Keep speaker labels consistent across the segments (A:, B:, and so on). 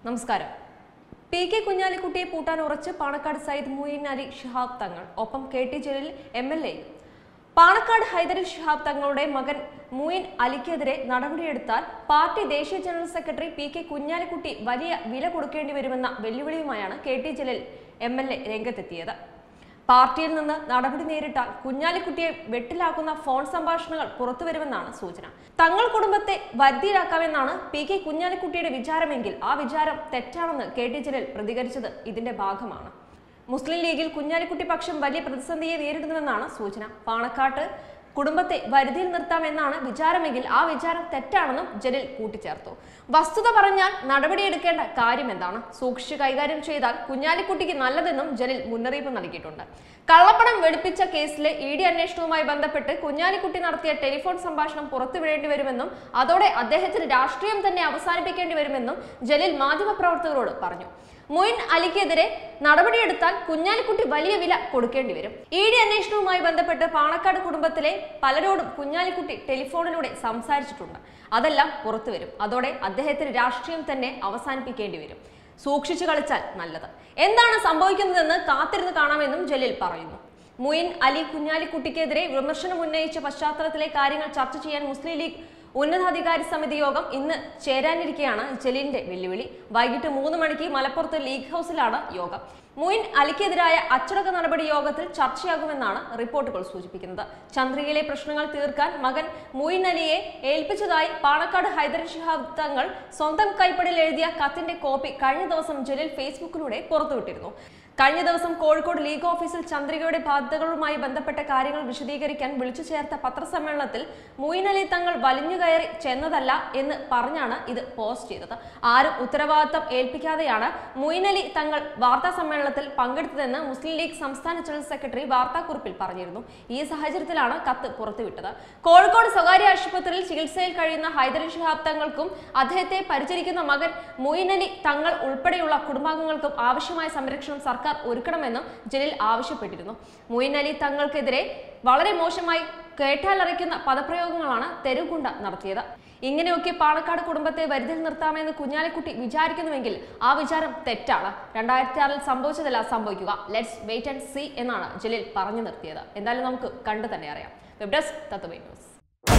A: നമസ്കാരം P K കുഞ്ഞാലിക്കുട്ടിയെ പൂട്ടാൻ ഉറച്ച് പാണക്കാട് സയ്യിദ് മുയിൻ അലി ഷിഹാബ് തങ്ങൾ ഒപ്പം K T Jaleel M L എയും പാണക്കാട് ഹൈദരലി ഷിഹാബ് തങ്ങളുടെ മകൻ മുയിൻ അലിക്കെതിരെ നടപടിയെടുത്താൽ പാർട്ടി ദേശീയ general secretary P K Kunhalikutty വലിയ വില കൊടുക്കേണ്ടി വരുമെന്ന വെല്ലുവിളിയുമായാണ് K T Jaleel M L A രംഗത്തെത്തിയത് പാർട്ടിയിൽ നിന്ന് നടപടി നേരിട്ടാൽ കുഞ്ഞാലിക്കുട്ടിയെ വെട്ടിലാക്കുന്ന ഫോൺ സംഭാഷണങ്ങൾ പുറത്തുവരുമെന്നാണ് സൂചന തങ്ങൾ കുടുംബത്തെ വരുതിയിലാക്കാമെന്നാണ് പി കെ കുഞ്ഞാലിക്കുട്ടിയുടെ വിചാരമെങ്കിൽ ആ വിചാരം തെറ്റാണെന്ന് കെ ടി ജലീൽ പ്രതികരിച്ചത് ഇതിന്റെ ഭാഗമാണ് മുസ്ലിം ലീഗിൽ കുഞ്ഞാലിക്കുട്ടി പക്ഷം വലിയ പ്രതിസന്ധിയെ നേരിടുന്നുവെന്നാണ് സൂചന പാണക്കാട്ട് കുടുംബത്തെ വരുതിയിൽ നിർത്താമെന്നാണ് വിചാരമെങ്കിൽ ആ വിചാരം തെറ്റാണെന്നും ജലീൽ കൂട്ടിച്ചേർത്തു വസ്തുത പറഞ്ഞാൽ നടപടിയെടുക്കേണ്ട കാര്യം എന്താണ് സൂക്ഷിച്ച് കൈകാര്യം ചെയ്താൽ കുഞ്ഞാലിക്കുട്ടിക്ക് നല്ലതെന്നും ജലീൽ മുന്നറിയിപ്പ് നൽകിയിട്ടുണ്ട് കള്ളപ്പണം വെളുപ്പിച്ച കേസിലെ ഇ ഡി അന്വേഷണവുമായി ബന്ധപ്പെട്ട് കുഞ്ഞാലിക്കുട്ടി നടത്തിയ ടെലിഫോൺ സംഭാഷണം പുറത്തുവിടേണ്ടി വരുമെന്നും അതോടെ അദ്ദേഹത്തിന് രാഷ്ട്രീയം തന്നെ അവസാനിപ്പിക്കേണ്ടി വരുമെന്നും ജലീൽ മാധ്യമപ്രവർത്തകരോട് പറഞ്ഞു മൊയിൻ അലിക്കെതിരെ നടപടിയെടുത്താൽ കുഞ്ഞാലിക്കുട്ടി വലിയ വില കൊടുക്കേണ്ടി വരും ഇ ഡി അന്വേഷണവുമായി ബന്ധപ്പെട്ട് പാണക്കാട് കുടുംബത്തിലെ പലരോടും കുഞ്ഞാലിക്കുട്ടി ടെലിഫോണിലൂടെ സംസാരിച്ചിട്ടുണ്ട് അതെല്ലാം പുറത്തു വരും അതോടെ അദ്ദേഹത്തിന് രാഷ്ട്രീയം തന്നെ അവസാനിപ്പിക്കേണ്ടി വരും സൂക്ഷിച്ചു കളിച്ചാൽ നല്ലത് എന്താണ് സംഭവിക്കുന്നതെന്ന് കാത്തിരുന്ന് കാണാമെന്നും ജലീൽ പറയുന്നു മുയിൻ അലി കുഞ്ഞാലിക്കുട്ടിക്കെതിരെ വിമർശനം ഉന്നയിച്ച പശ്ചാത്തലത്തിലെ കാര്യങ്ങൾ ചർച്ച ചെയ്യാൻ മുസ്ലിം ലീഗ് ഉന്നതാധികാരി സമിതി യോഗം ഇന്ന് ചേരാനിരിക്കെയാണ് ജലീലിന്റെ വെല്ലുവിളി വൈകിട്ട് മൂന്ന് മണിക്ക് മലപ്പുറത്ത് ലീഗ് ഹൗസിലാണ് യോഗം മുയിൻ അലിക്കെതിരായ അച്ചടക്ക നടപടി യോഗത്തിൽ ചർച്ചയാകുമെന്നാണ് റിപ്പോർട്ടുകൾ സൂചിപ്പിക്കുന്നത് ചന്ദ്രികയിലെ പ്രശ്നങ്ങൾ തീർക്കാൻ മകൻ മുയിൻ അലിയെ ഏൽപ്പിച്ചതായി പാണക്കാട് ഹൈദർ ഷിഹാബ് തങ്ങൾ സ്വന്തം കൈപ്പടിയിൽ എഴുതിയ കത്തിന്റെ കോപ്പി കഴിഞ്ഞ ദിവസം ജലീൽ ഫേസ്ബുക്കിലൂടെ പുറത്തുവിട്ടിരുന്നു കഴിഞ്ഞ ദിവസം കോഴിക്കോട് ലീഗ് ഓഫീസിൽ ചന്ദ്രികയുടെ ബാധ്യതകളുമായി ബന്ധപ്പെട്ട കാര്യങ്ങൾ വിശദീകരിക്കാൻ വിളിച്ചു ചേർത്ത പത്രസമ്മേളനത്തിൽ മുയിൻ അലി തങ്ങൾ വലിഞ്ഞു കയറി ചെന്നതല്ല എന്ന് പറഞ്ഞാണ് ഇത് പോസ്റ്റ് ചെയ്തത് ആരും ഉത്തരവാദിത്തം ഏൽപ്പിക്കാതെയാണ് മുയിൻ അലി തങ്ങൾ വാർത്താ സമ്മേളനത്തിൽ പങ്കെടുത്തതെന്ന് മുസ്ലിം ലീഗ് സംസ്ഥാന ജനറൽ സെക്രട്ടറി വാർത്താക്കുറിപ്പിൽ പറഞ്ഞിരുന്നു ഈ സാഹചര്യത്തിലാണ് കത്ത് പുറത്തുവിട്ടത് കോഴിക്കോട് സ്വകാര്യ ആശുപത്രിയിൽ ചികിത്സയിൽ കഴിയുന്ന ഹൈദരലി ഷിഹാബ് തങ്ങൾക്കും അദ്ദേഹത്തെ പരിചരിക്കുന്ന മകൻ മുയിൻ അലി തങ്ങൾ ഉൾപ്പെടെയുള്ള കുടുംബാംഗങ്ങൾക്കും ആവശ്യമായ സംരക്ഷണം സർക്കാർ ഒരുക്കണമെന്നും ജലീൽ ആവശ്യപ്പെട്ടിരുന്നു മുയിൻ അലി തങ്ങൾക്കെതിരെ വളരെ മോശമായി കേട്ടാലറിക്കുന്ന പദപ്രയോഗങ്ങളാണ് തെരുവുകുണ്ട നടത്തിയത് ഇങ്ങനെയൊക്കെ പാണക്കാട് കുടുംബത്തെ വരുതിൽ നിർത്താമെന്ന് കുഞ്ഞാലിക്കുട്ടി വിചാരിക്കുന്നുവെങ്കിൽ ആ വിചാരം തെറ്റാണ് രണ്ടായിരത്തി ആറിൽ സംഭവിച്ചതല്ല സംഭവിക്കുക ലെറ്റ്സ് വെയിറ്റ് ആൻഡ് സീ എന്നാണ് ജലീൽ പറഞ്ഞു നിർത്തിയത് എന്തായാലും നമുക്ക് കണ്ടു തന്നെ അറിയാം വെബ് ഡെസ്ക് തത്വമേ ന്യൂസ്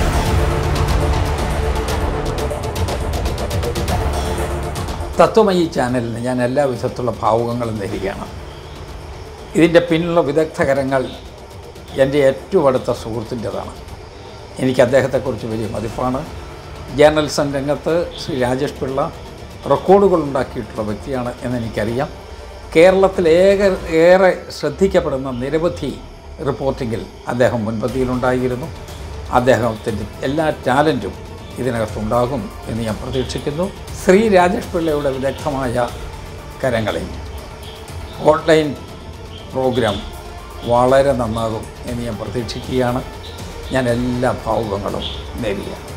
B: തത്വമയി ചാനലിന് ഞാൻ എല്ലാ വിധത്തിലുള്ള ഭാവുകങ്ങളും നേരുകയാണ് ഇതിൻ്റെ പിന്നിലുള്ള വിദഗ്ധകരങ്ങൾ എൻ്റെ ഏറ്റവും അടുത്ത സുഹൃത്തിൻ്റെതാണ് എനിക്ക് അദ്ദേഹത്തെക്കുറിച്ച് വലിയ മതിപ്പാണ് ജേർണലിസം രംഗത്ത് ശ്രീ രാജേഷ് പിള്ള റെക്കോർഡുകൾ ഉണ്ടാക്കിയിട്ടുള്ള വ്യക്തിയാണ് എന്നെനിക്കറിയാം കേരളത്തിൽ ഏക ഏറെ ശ്രദ്ധിക്കപ്പെടുന്ന നിരവധി റിപ്പോർട്ടിങ്ങിൽ അദ്ദേഹം മുൻപന്തിയിലുണ്ടായിരുന്നു അദ്ദേഹത്തിൻ്റെ എല്ലാ ടാലൻറ്റും ഇതിനകത്തുണ്ടാകും എന്ന് ഞാൻ പ്രതീക്ഷിക്കുന്നു ശ്രീ രാജേഷ് പിള്ളയുടെ വിദഗ്ധമായ കരങ്ങളിൽ ഓൺലൈൻ പ്രോഗ്രാം വളരെ നന്നാകും എന്ന് ഞാൻ പ്രതീക്ഷിക്കുകയാണ് ഞാൻ എല്ലാ ഭാവുകങ്ങളും നേരുകയാണ്